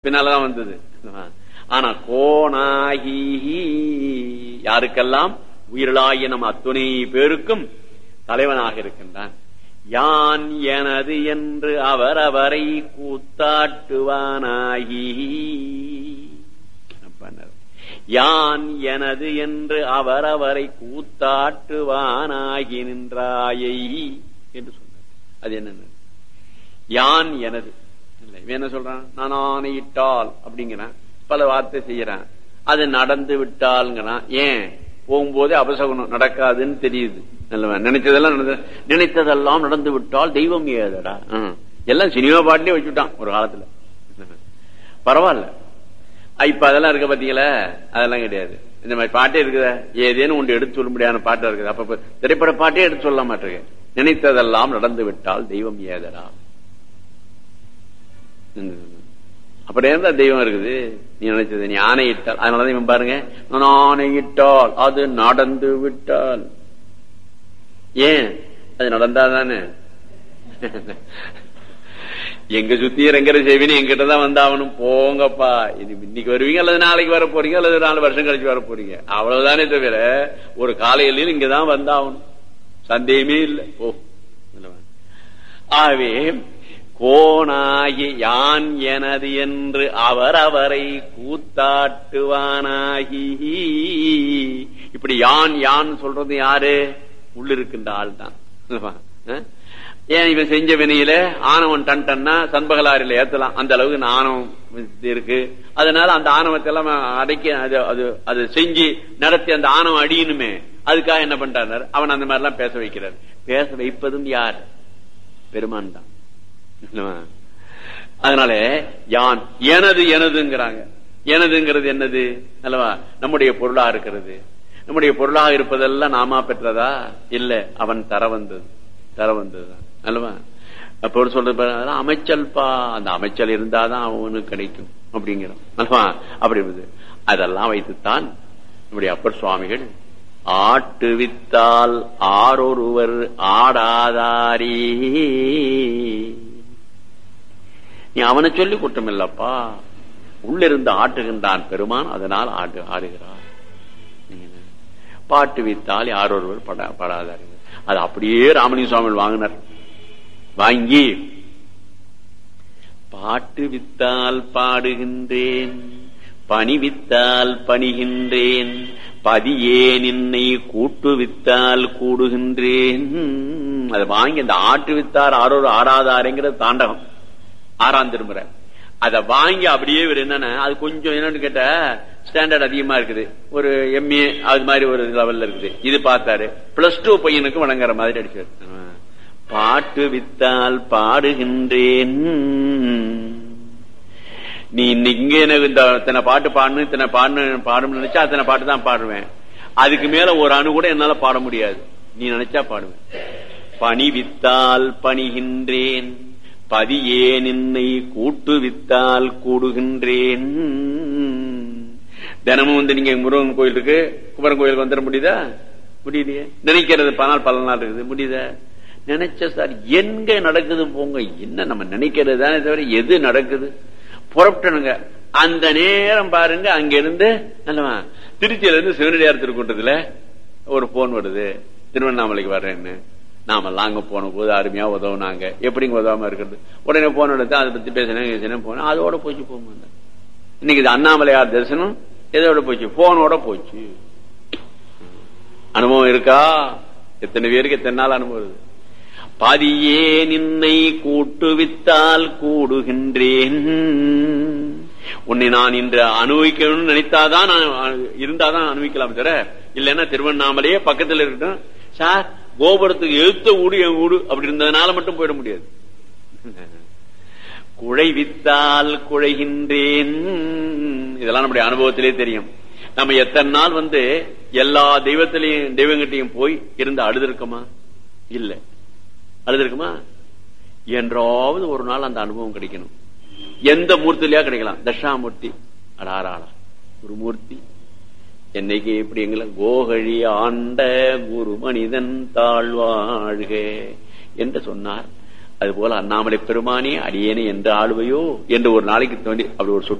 பின்னாலதான் வந்தது ஆனா கோணாகி யாருக்கெல்லாம் உயிரலாகிய நம் அத்துணை பேருக்கும் தலைவனாக இருக்கின்றான் யான் எனது என்று அவரவரை கூத்தாட்டுவானாகி அப்பன்னார். யான் எனது என்று அவரவரை கூத்தாட்டுவானாகி நின்றாயை என்று சொன்னார் அது என்னன்னு யான் எனது இல்லை இவன் என்ன சொல்றான் நான் ஆணையிட்டால் அப்படிங்கிறான் பல வார்த்தை செய்யறான் அது நடந்து விட்டால்ங்கிறான் ஏன் போகும்போதே அபசகுணம் நடக்காதுன்னு தெரியுது நல்லவன் நினைச்சதெல்லாம் நடந்து நினைத்ததெல்லாம் நடந்து விட்டால் தெய்வம் ஏதடா ம். எல்லாம் சினிமா பாட்டிலே வச்சுட்டான் ஒரு காலத்துல பரவாயில்ல அஹ் இப்ப அதெல்லாம் இருக்க பாத்தீங்களா அதெல்லாம் கிடையாது இந்த மாதிரி பாட்டே இருக்குதா ஏதேனும் ஒன்று எடுத்து சொல்ல முடியாத பாட்டா இருக்குது அப்ப இப்ப திரைப்பட பாட்டே எடுத்து சொல்ல மாட்டேங்க நினைத்ததெல்லாம் நடந்து விட்டால் தெய்வம் ஏதடா அப்படியே இருந்தா தெய்வம் இருக்குது நீ நினைச்சது நீ ஆணையிட்டால் அதனாலதான் இவன் பாருங்க நான் ஆணையிட்டால் அது நடந்து விட்டால் ஏன் அது நடந்தாதானே எங்க சுத்தி இறங்குற செவினி எங்கிட்ட தான் வந்தாகணும் போங்கப்பா இது இன்னைக்கு வருவீங்க அல்லது நாளைக்கு வர போறீங்க அல்லது நாலு வருஷம் கழிச்சு வர போறீங்க அவ்வளவுதானே தவிர ஒரு காலையில இங்கதான் வந்தாகணும் சந்தேகமே இல்லை ஓ ஆகவே கோணாகி யான் எனது என்று அவரவரை கூத்தாட்டுவானாகி இப்படி யான் யான் சொல்றது யாரு உள்ளிருக்கின்ற ஆள் தான் ஏன் இவன் செஞ்ச வினையில ஆணவன் டன் டன்னா சண்பகலாரில ஏத்தலாம் அந்த அளவுக்கு ஆணவம் இருக்கு அதனால அந்த ஆணவத்தை எல்லாம் அடக்கி அது அது அது செஞ்சு நடத்தி அந்த ஆணவம் அடியணுமே அதுக்காக என்ன பண்றாரு அவன் அந்த மாதிரி எல்லாம் பேச வைக்கிறார் பேச வைப்பதும் யார் பெருமான் தான் அதனால யான் எனது எனதுங்கிறாங்க எனதுங்கிறது என்னது அல்லவா நம்முடைய பொருளா இருக்கிறது நம்முடைய பொருளாக இருப்பதெல்லாம் நாமா பெற்றதா இல்ல அவன் தர வந்தது தர வந்ததுதான் அல்லவா அப்ப சொல்றது அமைச்சல்பா அந்த அமைச்சல் இருந்தாதான் அவனுக்கு கிடைக்கும் அப்படிங்கிறோம் அல்லவா அப்படி இருந்தது அதெல்லாம் வைத்துத்தான் நம்முடைய அப்பர் சுவாமிகள் ஆட்டுவித்தால் ஆரொருவர் ஆடாதாரே நீ அவனை சொல்லி குற்றம் இல்லப்பா உள்ளிருந்து ஆட்டுகின்றான் பெருமான் அதனால் ஆடு ஆடுகிறார் பாட்டு வித்தால் யாரொருவர் பட படாதார்கள் அது அப்படியே ராமலிங்க சுவாமி வாங்கினார் வாங்கி பாட்டு வித்தால் பாடுகின்றேன் பணி வித்தால் பணிகின்றேன் பதியே நின்னை கூட்டு வித்தால் கூடுகின்றேன் அதை வாங்கி அந்த ஆட்டு வித்தார் ஆரோரு ஆடாதாருங்கிறது தாண்டகம் ஆறாம் திருமுறை அதை வாங்கி அப்படியே இவர் என்னன்னா அது கொஞ்சம் என்னன்னு கேட்ட ஸ்டாண்டர்ட் அதிகமா இருக்குது ஒரு எம்ஏ அது மாதிரி ஒரு லெவல்ல இருக்குது இது பார்த்தாரு பிளஸ் டூ பையனுக்கு வணங்குற மாதிரி அடிச்சாரு பாட்டு வித்தால் பாடுகின்றேன் நீ இன்னைக்கு எனக்கு இந்த இத்தனை பாட்டு பாடணும் இத்தனை பாடணும் பாடணும்னு நினைச்சா அத்தனை பாட்டு தான் பாடுவேன் அதுக்கு மேல ஒரு அணு கூட என்னால பாட முடியாது நீ நினைச்சா பாடுவேன் பணி வித்தால் பணிகின்றேன் பதியே நின்னை கூட்டு வித்தால் கூடுகின்றேன் தினமும் வந்து நீங்க முருகன் கோயில் இருக்கு குமரன் கோயிலுக்கு வந்துட முடியுதா முடியலையே நினைக்கிறது பனால் பல நாள் இருக்குது முடியுதா நினைச்ச சார் எங்க நடக்குது போங்க என்ன நம்ம நினைக்கிறது தானே தவிர எது நடக்குது புறப்பட்டனுங்க அந்த நேரம் பாருங்க அங்க இருந்து அல்லவா திருச்சியில இருந்து சிவனடியார் திருக்கூட்டத்துல ஒரு போன் வருது திருவண்ணாமலைக்கு வர்றேன்னு நாமெல்லாம் அங்க போன போது அருமையா உதவுனாங்க எப்படிங்க உதவாம இருக்கிறது உடனே போன் எடுத்து அதை பத்தி பேசினேன் போனேன் அதோட போச்சு போக இன்னைக்கு இது அண்ணாமலையார் தரிசனம் எதோட போச்சு போனோட போச்சு அனுபவம் இருக்கா எத்தனை பேருக்கு எத்தனை நாள் அனுபவம் இருக்கு பதியே நின்னை கூட்டுவித்தால் கூடுகின்றேன் உன்னை நான் இன்று அனுபவிக்கணும்னு நினைத்தாதான் இருந்தாதான் அனுபவிக்கலாம் தர இல்லைன்னா திருவண்ணாமலையே பக்கத்தில் இருக்கட்டும் சார் கோபுரத்துக்கு எழுத்த ஊடு என் ஊடு அப்படி இருந்ததுனால மட்டும் போயிட முடியாது குழைவித்தால் குழைகின்றேன் இதெல்லாம் நம்முடைய அனுபவத்திலே தெரியும் நம்ம எத்தனை நாள் வந்து எல்லா தெய்வத்திலையும் தெய்வங்கிட்டையும் போய் இருந்து அழுதுருக்கோமா இல்ல அழுதுருக்குமா என்றாவது ஒரு நாள் அந்த அனுபவம் கிடைக்கணும் எந்த மூர்த்திலயா கிடைக்கலாம் தட்சாமூர்த்தி அடாராளா ஒரு மூர்த்தி என்னைக்கு எப்படி எங்களை கோகழி ஆண்ட குரு மனிதன் தாழ்வாழ்க என்று சொன்னார் அதுபோல அண்ணாமலை பெருமானே அடியேனே என்று ஆளுவையோ என்று ஒரு நாளைக்கு தோண்டி அப்படி ஒரு